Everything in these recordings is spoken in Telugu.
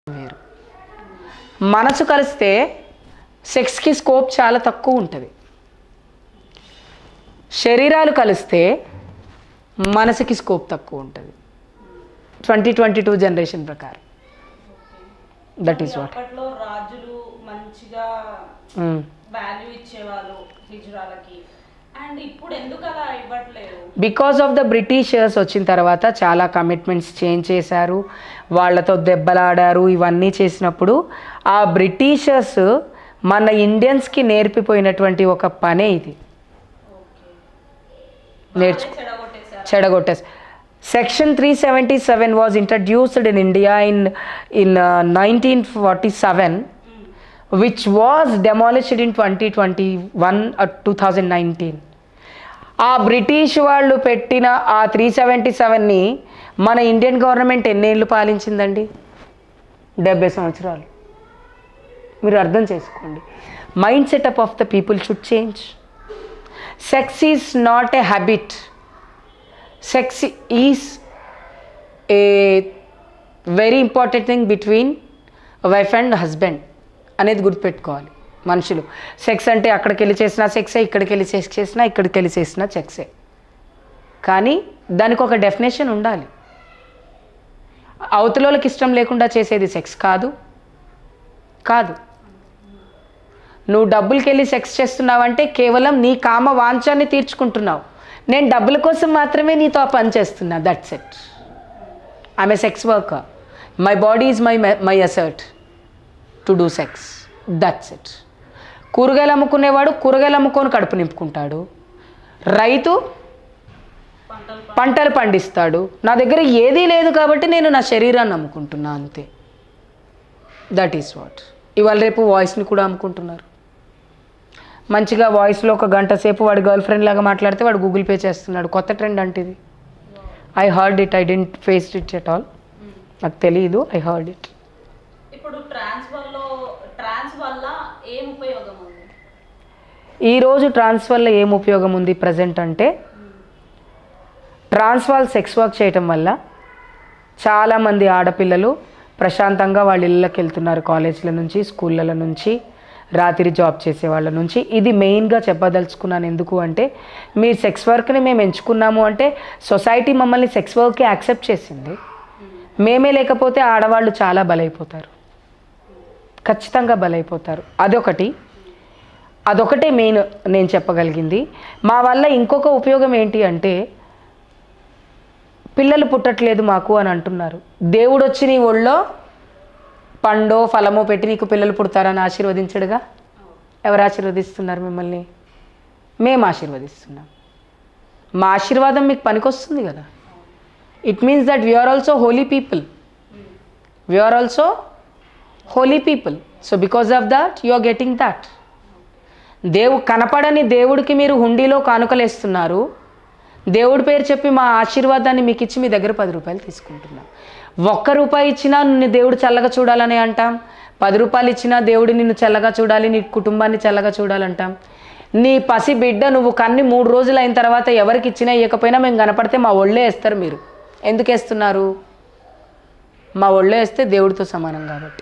వేరు మనసు కలిస్తే సెక్స్కి స్కోప్ చాలా తక్కువ ఉంటుంది శరీరాలు కలిస్తే మనసుకి స్కోప్ తక్కువ ఉంటుంది ట్వంటీ ట్వంటీ టూ జనరేషన్ ప్రకారం దట్ ఈస్ వాట్ అప్పట్లో రాజులు మంచిగా వాల్యూ ఇచ్చేవాళ్ళు హిజ్రాలకి అండ్ ఇప్పుడు ఎందుకు అలా ఇవ్వట్లేదు బికాస్ ఆఫ్ ద బ్రిటిషర్స్ వచ్చిన తర్వాత చాలా కమిట్మెంట్స్ చేంజ్ చేశారు వాళ్ళతో దెబ్బలాడారు ఇవన్నీ చేసినప్పుడు ఆ బ్రిటిషర్స్ మన ఇండియన్స్కి నేర్పిపోయినటువంటి ఒక పనే ఇది నేర్చు చెడగొట్టేశారు చెడగొట్టేసి section three seventy seven was introduced in India in in nineteen forty seven which was demolished in twenty twenty one two thousand nineteen ఆ బ్రిటిష్ వాళ్ళు పెట్టిన ఆ త్రీ సెవెంటీ సెవెన్ని మన ఇండియన్ గవర్నమెంట్ ఎన్నేళ్ళు పాలించిందండి డెబ్బై సంవత్సరాలు మీరు అర్థం చేసుకోండి mind setup of the people should change sex is not a habit sex is a very important thing between wife and husband అనేది గుర్తుపెట్టుకోవాలి మనుషులు సెక్స్ అంటే అక్కడికి వెళ్ళి చేసినా సెక్సే ఇక్కడికి వెళ్ళి సెక్స్ చేసినా ఇక్కడికి వెళ్ళి చేసినా సెక్సే కానీ దానికి ఒక డెఫినేషన్ ఉండాలి అవతలోళ్ళకి ఇష్టం లేకుండా చేసేది సెక్స్ కాదు కాదు నువ్వు డబ్బులకి వెళ్ళి సెక్స్ చేస్తున్నావంటే కేవలం నీ కామ వాంఛాన్ని తీర్చుకుంటున్నావు నేను డబ్బుల కోసం మాత్రమే నీతో ఆ పని చేస్తున్నా that's it I'm a sex worker my body is my my assert to do sex that's it కూరగాయలు అమ్ముకునేవాడు కూరగాయలు అమ్ముకొని కడుపు నింపుకుంటాడు రైతు పంటలు పంటలు పండిస్తాడు నా దగ్గర ఏదీ లేదు కాబట్టి నేను నా శరీరాన్ని అమ్ముకుంటున్నా అంతే దట్ ఈస్ వాట్ ఇవాళ రేపు వాయిస్ని కూడా అమ్ముకుంటున్నారు మంచిగా వాయిస్లో ఒక గంట సేపు వాడి గర్ల్ ఫ్రెండ్ లాగా మాట్లాడితే వాడు గూగుల్ పే చేస్తున్నాడు కొత్త ట్రెండ్ అంటే ఇది I heard it I didn't face it at all నాకు తెలియదు ఐ హర్డ్ ఇట్ ఇప్పుడు ట్రాన్స్ వల్ల ట్రాన్స్ వల్ల ఏం ఉపయోగం ఉంది ఈరోజు ట్రాన్స్ వల్ల ఏం ఉపయోగం ఉంది ప్రజెంట్ అంటే ట్రాన్స్ వాళ్ళు సెక్స్ వర్క్ చేయటం వల్ల చాలామంది ఆడపిల్లలు ప్రశాంతంగా వాళ్ళ ఇళ్ళకి వెళ్తున్నారు కాలేజీల నుంచి స్కూళ్ళ నుంచి రాత్రి జాబ్ చేసే వాళ్ళ నుంచి ఇది మెయిన్గా చెప్పదలుచుకున్నాను ఎందుకు అంటే మీ సెక్స్ వర్క్ని మేము ఎంచుకున్నాము అంటే సొసైటీ మమ్మల్ని సెక్స్ వర్క్కి యాక్సెప్ట్ చేసింది మేమే లేకపోతే ఆడవాళ్ళు చాలా బలైపోతారు ఖచ్చితంగా బలైపోతారు అదొకటి అదొకటే మెయిన్ నేను చెప్పగలిగింది మా వల్ల ఇంకొక ఉపయోగం ఏంటి అంటే పిల్లలు పుట్టట్లేదు మాకు అని అంటున్నారు దేవుడు వచ్చి నీ ఒళ్ళో పండో ఫలమో పెట్టి నీకు పిల్లలు పుడతారని ఆశీర్వదించడుగా ఎవరు ఆశీర్వదిస్తున్నారు మిమ్మల్ని మేము ఆశీర్వదిస్తున్నాం మా ఆశీర్వాదం మీకు పనికొస్తుంది కదా it means that we are also holy people we are also holy people so because of that you are getting that దేవు కనపడని దేవుడికి మీరు హుండీలో కానుకలేస్తున్నారు దేవుడి పేరు చెప్పి మా ఆశీర్వాదాన్ని మీకు ఇచ్చి మీ దగ్గర పది రూపాయలు తీసుకుంటున్నాం ఒక్క రూపాయి ఇచ్చినా నిన్ను దేవుడు చల్లగా చూడాలని అంటాం పది రూపాయలు ఇచ్చినా దేవుడు నిన్ను చల్లగా చూడాలి నీ కుటుంబాన్ని చల్లగా చూడాలంటాం నీ పసి బిడ్డ నువ్వు కన్ని మూడు రోజులు అయిన తర్వాత ఎవరికి ఇచ్చినా ఇవ్వకపోయినా మేము కనపడితే మా ఒళ్ళే వేస్తారు మీరు ఎందుకు వేస్తున్నారు మా ఒళ్ళే వేస్తే దేవుడితో సమానం కాబట్టి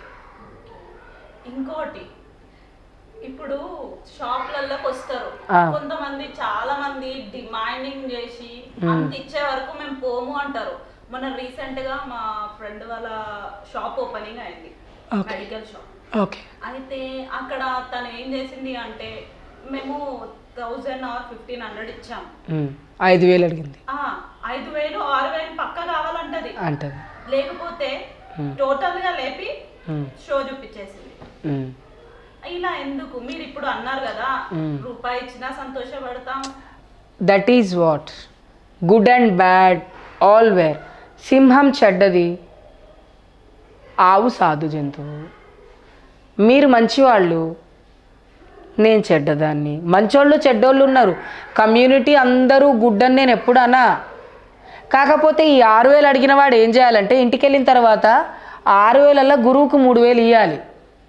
ఇంకోటి ఇప్పుడు షాప్లలోకి వస్తారు ఆ. కొంతమంది చాలా మంది డిమాండింగ్ చేసి అంత ఇచ్చే వరకు మేము పోము అంటారు మొన్న రీసెంట్ గా మా ఫ్రెండ్ వాళ్ళ షాప్ ఓపెనింగ్ అయింది Okay. మెడికల్ షాప్ ఓకే అయితే అక్కడ తను ఏం చేసింది అంటే మేము థౌజండ్ ఆర్ ఫిఫ్టీన్ హండ్రెడ్ ఇచ్చాం ఐదు వేలు అడిగింది ఆ, ఐదు వేలు ఆరు వేలు పక్క కావాలంటది అంటది లేకపోతే Hmm. టోటల్ గా లేపి ఉమ్, షో చూపించేసింది ఉమ్. ఇలా ఎందుకు మీరు ఇప్పుడు అన్నారు కదా Hmm. రూపాయి ఇచ్చినా సంతోషపడతాం that is what good and bad all where సింహం చెడ్డది ఆవు సాధు జంతువు మీరు మంచివాళ్ళు నేను చెడ్డదాన్ని మంచోళ్ళు చెడ్డోళ్ళు ఉన్నారు కమ్యూనిటీ అందరూ గుడ్ అని నేను ఎప్పుడు అనా కాకపోతే ఈ ఆరు వేలు అడిగిన వాడు ఏం చేయాలంటే ఇంటికి వెళ్ళిన తర్వాత ఆ ఆరు వేలల్లో గురువుకు మూడు వేలు ఇవ్వాలి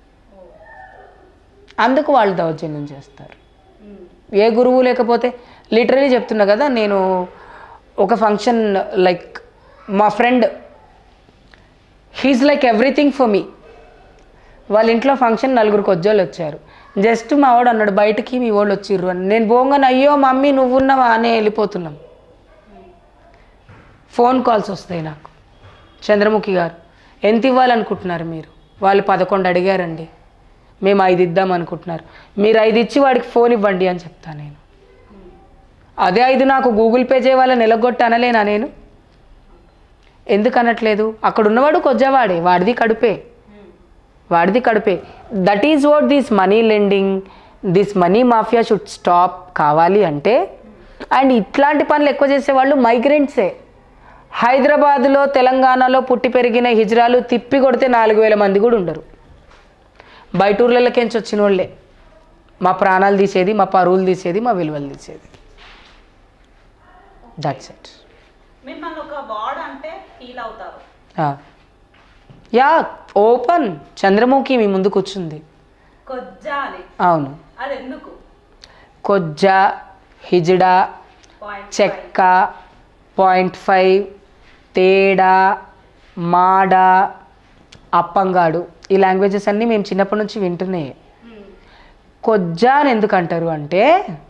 అందుకు వాళ్ళు దౌర్జన్యం చేస్తారు ఏ గురువు లేకపోతే లిటరలీ చెప్తున్నా కదా నేను ఒక ఫంక్షన్ లైక్ మా friend he's like everything for me వాళ్ళ ఇంట్లో ఫంక్షన్ నలుగురు కొజ్జోళ్ళు వచ్చారు జస్ట్ మా వాడు అన్నాడు బయటికి మీ వాళ్ళు వచ్చిర్రు అని నేను పోగానే అయ్యో మమ్మీ నువ్వున్నావా అనే వెళ్ళిపోతున్నాం ఫోన్ కాల్స్ వస్తాయి నాకు చంద్రముఖి గారు ఎంత ఇవ్వాలనుకుంటున్నారు మీరు వాళ్ళు పదకొండు అడిగారండి మేము ఐదు ఇద్దాం అనుకుంటున్నారు మీరు ఐదు ఇచ్చి వాడికి ఫోన్ ఇవ్వండి అని చెప్తాను నేను అదే ఐదు నాకు గూగుల్ పే చేయాలని నిలగొట్టి అనలేనా నేను ఎందుకు అనట్లేదు అక్కడ ఉన్నవాడు కొజ్జవాడే వాడిది కడుపే వాడిది కడుపే that is what this money lending this money mafia should stop కావాలి అంటే అండ్ ఇట్లాంటి పనులు ఎక్కువ చేసేవాళ్ళు మైగ్రెంట్సే హైదరాబాద్లో తెలంగాణలో పుట్టి పెరిగిన హిజ్రాలు తిప్పి కొడితే నాలుగు వేల మంది కూడా ఉండరు బయట ఊర్లలోకించి వచ్చిన వాళ్ళే మా ప్రాణాలు తీసేది మా పరువులు తీసేది మా విలువలు తీసేది దట్స్ ఇట్ మిమ్మల్ని ఒక వార్డ్ అంటే ఫీల్ అవుతారు యా ఓపెన్ చంద్రముఖి మీ ముందు కూర్చుంది కొజ్జా అని అవును అది ఎందుకు కొజ్జ హిజడా పాయింట్ చెక్క పాయింట్ ఫైవ్ తేడా మాడ అప్పంగాడు ఈ లాంగ్వేజెస్ అన్నీ మేము చిన్నప్పటి నుంచి వింటున్నాయి కొజ్జ అని ఎందుకు అంటారు అంటే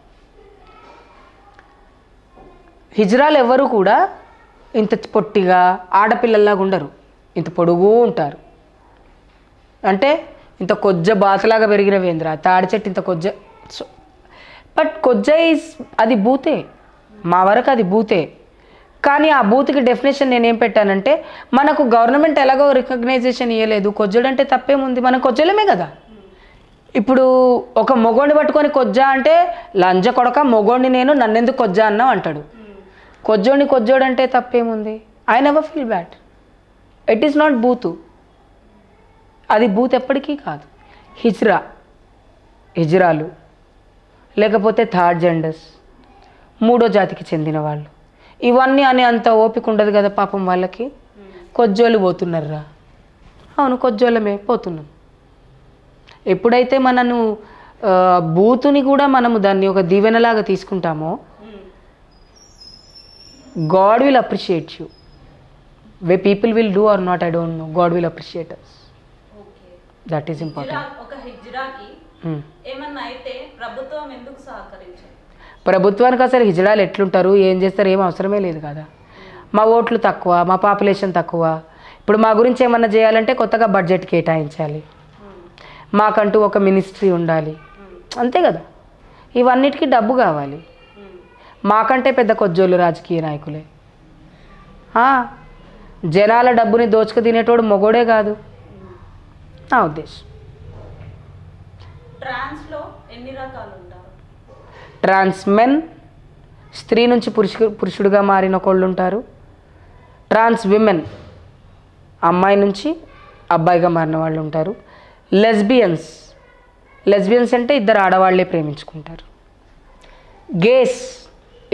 హిజ్రాలు ఎవరు కూడా ఇంత పొట్టిగా ఆడపిల్లల్లాగా ఉండరు ఇంత పొడుగు ఉంటారు అంటే ఇంత కొజ్జ బాతలాగా పెరిగిన వేంద్ర తాడి చెట్టు ఇంత కొజ్జ బట్ కొజ్జ ఈజ్ అది బూతే మా వరకు అది బూతే కానీ ఆ బూత్కి డెఫినేషన్ నేను ఏం పెట్టానంటే మనకు గవర్నమెంట్ ఎలాగో రికగ్నైజేషన్ ఇవ్వలేదు కొజ్జుడంటే తప్పేముంది మనం కొజ్జలమే కదా ఇప్పుడు ఒక మొగోడిని పట్టుకొని కొజ్జా అంటే లంజ కొడక మొగోడిని నేను నన్నెందుకు కొజ్జా అన్నావు అంటాడు కొజ్జోడిని కొజ్జోడు అంటే తప్పేముంది I never feel bad it is not బూతు అది బూత్ ఎప్పటికీ కాదు హిజ్రా హిజ్రాలు లేకపోతే థర్డ్ జెండర్స్ మూడో జాతికి చెందిన వాళ్ళు ఇవన్నీ అనే అంత ఓపిక ఉండదు కదా పాపం వాళ్ళకి కొజ్జోళ్ళు పోతున్నారా అవును కొజ్జోళ్ళమే పోతున్నాం ఎప్పుడైతే మనను ఆ, బూతుని కూడా మనము దాన్ని ఒక దీవెనలాగా తీసుకుంటామో God will appreciate you way people will do or not I don't know God will appreciate us okay that is important హిజ్రా ఒక హిజ్రాకి ఏమన్నా అయితే ప్రభుత్వం ఎందుకు సహకరించదు ప్రభుత్వానికి అసలు హిజడాలు ఎట్లుంటారు ఏం చేస్తారు ఏం అవసరమే లేదు కదా మా ఓట్లు తక్కువ మా పాపులేషన్ తక్కువ ఇప్పుడు మా గురించి ఏమన్నా చేయాలంటే కొత్తగా బడ్జెట్ కేటాయించాలి మాకంటూ ఒక మినిస్ట్రీ ఉండాలి అంతే కదా ఇవన్నిటికీ డబ్బు కావాలి మాకంటే పెద్ద కొజ్జోళ్ళు రాజకీయ నాయకులే ఆ, జనాల డబ్బుని దోచుకు తినేటోడు మొగోడే కాదు నా ఉద్దేశం ట్రాన్స్లో ఎన్ని రకాలు ఉంటారు ట్రాన్స్ మెన్ స్త్రీ నుంచి పురుషు పురుషుడిగా మారిన ఒకళ్ళు ఉంటారు ట్రాన్స్ విమెన్ అమ్మాయి నుంచి అబ్బాయిగా మారిన వాళ్ళు ఉంటారు లెస్బియన్స్ లెస్బియన్స్ అంటే ఇద్దరు ఆడవాళ్ళే ప్రేమించుకుంటారు గేస్